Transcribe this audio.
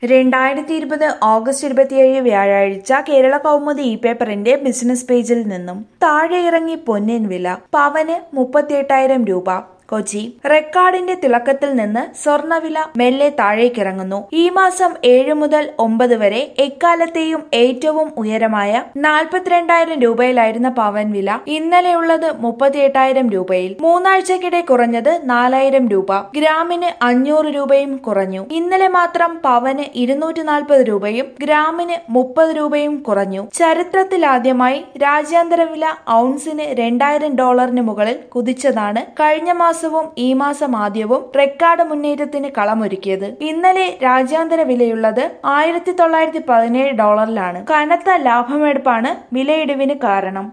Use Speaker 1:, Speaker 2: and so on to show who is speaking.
Speaker 1: രണ്ടായിരത്തി ഇരുപത് ഓഗസ്റ്റ് ഇരുപത്തിയേഴ് വ്യാഴാഴ്ച കേരള കൗമുദി ഇ പേപ്പറിന്റെ ബിസിനസ് പേജിൽ നിന്നും താഴെ ഇറങ്ങി പൊന്നിൻ വില പവന് മുപ്പത്തിയെട്ടായിരം രൂപ കൊച്ചി റെക്കാർഡിന്റെ തിളക്കത്തിൽ നിന്ന് സ്വർണവില മെല്ലെ താഴേക്കിറങ്ങുന്നു ഈ മാസം ഏഴ് മുതൽ ഒമ്പത് വരെ എക്കാലത്തെയും ഏറ്റവും ഉയരമായ നാൽപ്പത്തിരണ്ടായിരം രൂപയിലായിരുന്ന പവൻ വില ഇന്നലെയുള്ളത് മുപ്പത്തിയെട്ടായിരം രൂപയിൽ മൂന്നാഴ്ചക്കിടെ കുറഞ്ഞത് നാലായിരം രൂപ ഗ്രാമിന് അഞ്ഞൂറ് രൂപയും കുറഞ്ഞു ഇന്നലെ മാത്രം പവന് ഇരുന്നൂറ്റി നാൽപ്പത് രൂപയും ഗ്രാമിന് മുപ്പത് രൂപയും കുറഞ്ഞു ചരിത്രത്തിലാദ്യമായി രാജ്യാന്തര വില ഔൺസിന് രണ്ടായിരം ഡോളറിന് മുകളിൽ കുതിച്ചതാണ് കഴിഞ്ഞ മാസവും ഈ മാസം ആദ്യവും റെക്കാർഡ് മുന്നേറ്റത്തിന് കളമൊരുക്കിയത് ഇന്നലെ രാജ്യാന്തര വിലയുള്ളത് ആയിരത്തി തൊള്ളായിരത്തി പതിനേഴ് ഡോളറിലാണ് കനത്ത ലാഭമെടുപ്പാണ് വിലയിടിവിന് കാരണം